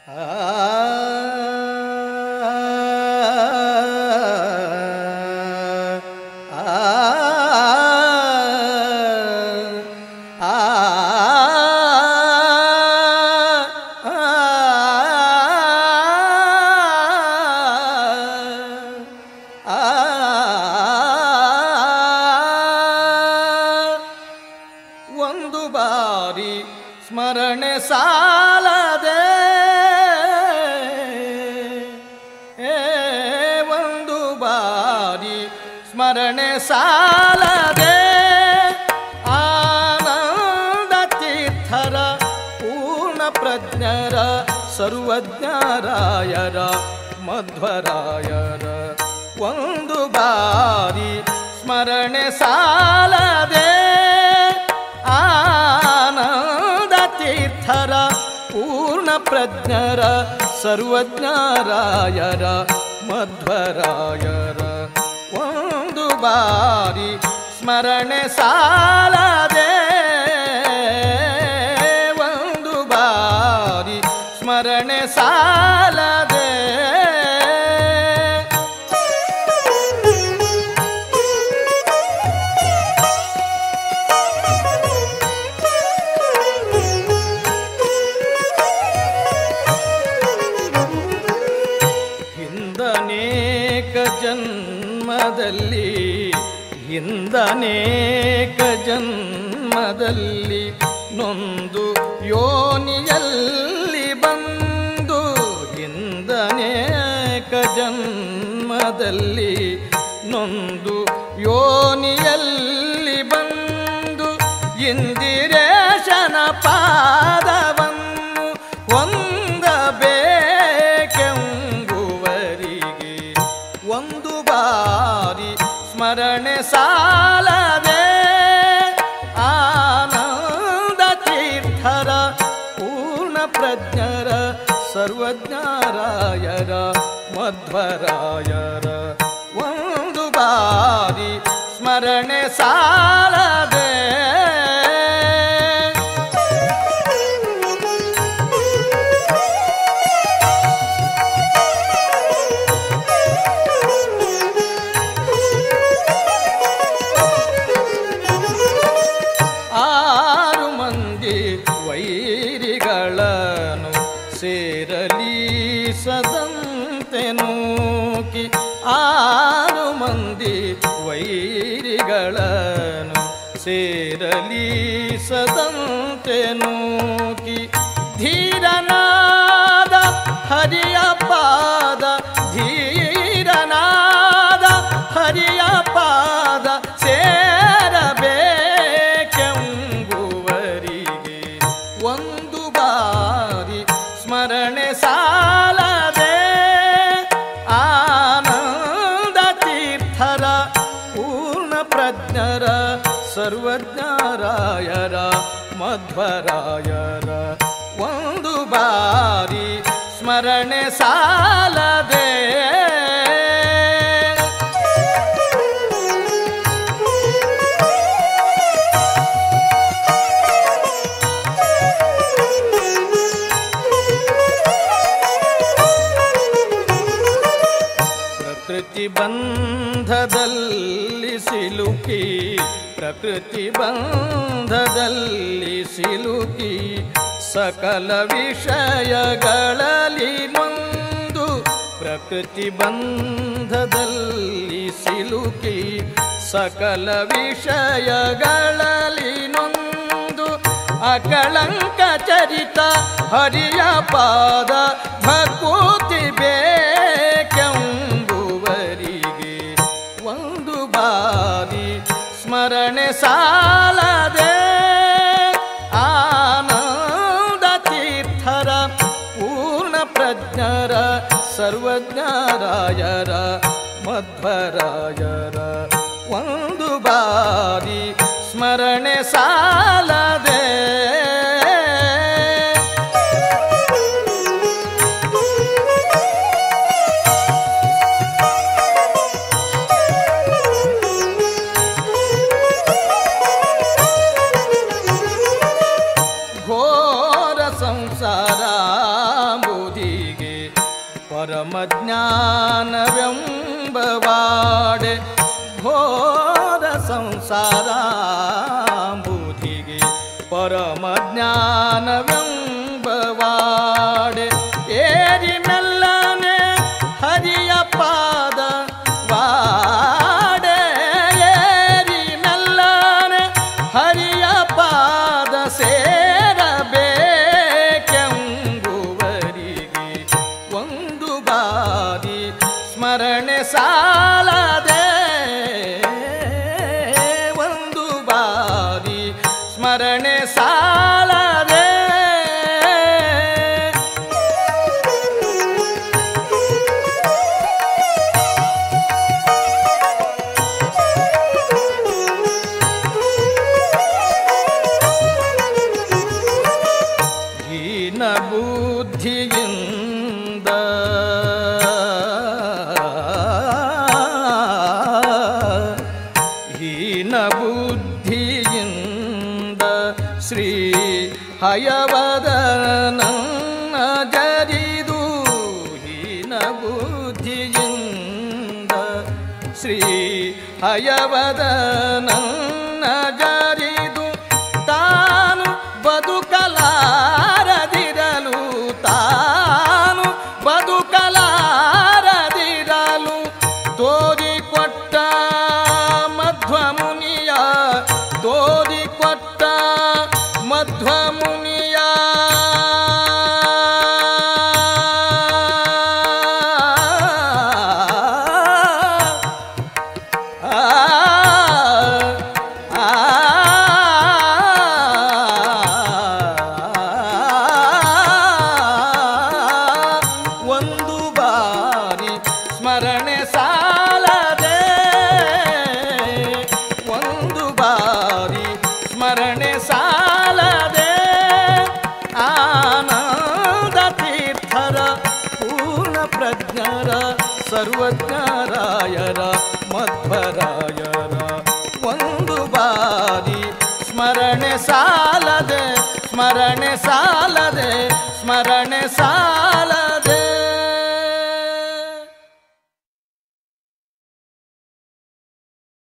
ಒಂದು ಬಾರಿ ಸ್ಮರಣೆ ಸಾಲದೆ ಏ ಒಂದು ಬಾರಿ ಸ್ಮರಣೆ ಸಾಲದೆ ಆನಂದ ತೀರ್ಥರ ಪೂರ್ಣ ಪ್ರಜ್ಞರ ಸರ್ವಜ್ಞರಾಯರ ಮಧ್ವರಾಯರ ಒಂದು ಬಾರಿ ಸ್ಮರಣೆ ಸಾಲದೆ ಆನಂದ ತೀರ್ಥರ ಪೂರ್ಣ ಪ್ರಜ್ಞರ ಸರ್ವಜ್ಞರಾಯರ ಮಧ್ವರಾಯರ ಒಂದು ಬಾರಿ ಸ್ಮರಣೆ ಸಾಲದೆ ಒಂದು ಬಾರಿ ಸ್ಮರಣೆ ಸಾಲದೆ ಹಿಂದನೇಕ ಜನ್ಮದಲ್ಲಿ ಹಿಂದನೇಕ ಜನ್ಮದಲ್ಲಿ ನೊಂದು ಯೋನಿಯಲ್ಲಿ ಬಂದು ಹಿಂದನೇಕ ಜನ್ಮದಲ್ಲಿ ನೊಂದು ಯೋನಿಯಲ್ಲಿ ಬಂದು ಇಂದಿರೇಶನ ಪಾದವನ್ನು ಹೊಂದಬೇಕೆಂಬುವರಿಗೆ ಒಂದು ಬಾರಿ ಸ್ಮರಣೆ ಸಾಲದೆ ಆನಂದ ತೀರ್ಥರ ಪೂರ್ಣ ಪ್ರಜ್ಞರ ಸರ್ವಜ್ಞರಾಯರ ಮಧ್ವರಾಯರ ಒಂದು ಬಾರಿ ಸ್ಮರಣೆ ಸಾಲದೆ ಆರು ಮಂದಿ ವೈರಿಗಳನ್ನು ಸೇರಲಿ ಸದಂತೆ ನೂಕಿ ಆರು ಮಂದಿ ವೈರಿಗಳನ್ನು ಸೇರಲಿ ಸದಂತೆ ನೂಕಿ ಧೀರನಾದ ಹರಿಯ ಪಾದ ಧೀರನಾದ ಹರಿಯ ಪಾದ ಸೇರಬೇಕೆಂಬುವರಿಗೆ ಒಂದು ಬಾರಿ ಸ್ಮರಣೆ ಸಾಲದೆ ಆನಂದ ತೀರ್ಥರ ಪೂರ್ಣ ಪ್ರಜ್ಞರ ಸರ್ವಜ್ಞರಾಯರ ಮಧ್ವರಾಯರ ಒಂದು ಬಾರಿ ಸ್ಮರಣೆ ಸಾಲದೆ ಪ್ರಕೃತಿ ಬಂಧದಲ್ಲಿ ಸಿಲುಕಿ ಪ್ರಕೃತಿ ಬಂಧದಲ್ಲಿ ಸಿಲುಕಿ ಸಕಲ ವಿಷಯಗಳಲ್ಲಿ ನೊಂದು ಪ್ರಕೃತಿ ಬಂಧದಲ್ಲಿ ಸಿಲುಕಿ ಸಕಲ ವಿಷಯಗಳಲ್ಲಿ ನೊಂದು ಅಕಳಂಕ ಚರಿತ ಹರಿಯ ಪಾದ ಭಕೂತಿ ಬೇಕೆಂಬುವರಿಗೆ ಒಂದು ಬಾರಿ ಸ್ಮರಣೆ ಸಾಲದೆ ಆನಂದ ತೀರ್ಥರ ಪೂರ್ಣ ಪ್ರಜ್ಞರ ಸರ್ವಜ್ಞರಾಯರ ಮಧ್ವರಾಯರ ಒಂದು ಬಾರಿ ಸ್ಮರಣೆ ಸಾಲದೆ ಘೋರ ಸಂಸಾರ ಬುಧಿ ಪರಮಜ್ಞಾನವೆಂಬವಾಡೆ ಘೋರ ಸಂಸಾರಾಂಬುಧಿಗೆ ಪರಮಜ್ಞಾನವೆಂಬವಾಡೆ ಏರಿ ಮೆಲ್ಲನೆ ಹರಿಯ ಪಾದ ವಾಡೆ ಏರಿ ಮೆಲ್ಲನೆ ಹರಿಯ ಪಾದ ಸೇರಬೇಕೆಂಬುವರಿಗೆ ಒಂದು ಬಾರಿ ಸ್ಮರಣೆ ಸಾಲದೆ ಒಂದು ಬಾರಿ ಸ್ಮರಣೆ ಸಾಲದೆ ಹೀನ ಬುದ್ಧಿಯಿಂದ ಹೀನ ಬುದ್ಧಿಯಿಂದ ಶ್ರೀ ಹಯವದನ ಜರಿದು ಹೀನ ಬುದ್ಧಿಯಿಂದ ಶ್ರೀ ಹಯವದನ ಜರಿದು ತಾನು ಬದುಕಲಾರದಿರಲು ತಾನು ಬದುಕಲಾರದಿರಲು ತೋರಿಕೊಟ್ಟ ಮಧ್ವ ಮುನಿಯ ತೋರಿಕೊಟ್ಟ ಮಧ್ವ ಮುನಿಯ ಒಂದು ಬಾರಿ ಸ್ಮರಣೆ ಸಾಲದೆ ಒಂದು ಬಾರಿ ಸ್ಮರಣೆ ಸಾಲದೆ ಆನಂದ ತೀರ್ಥರ ಪೂರ್ಣ ಪ್ರಜ್ಞರ ಸರ್ವಜ್ಞರಾಯರ ಮಧ್ವರಾಯರ ಒಂದು ಬಾರಿ ಸ್ಮರಣೆ ಸಾಲದೆ ಸ್ಮರಣೆ ಸಾಲದೆ ಸ್ಮರಣೆ ಸಾಲ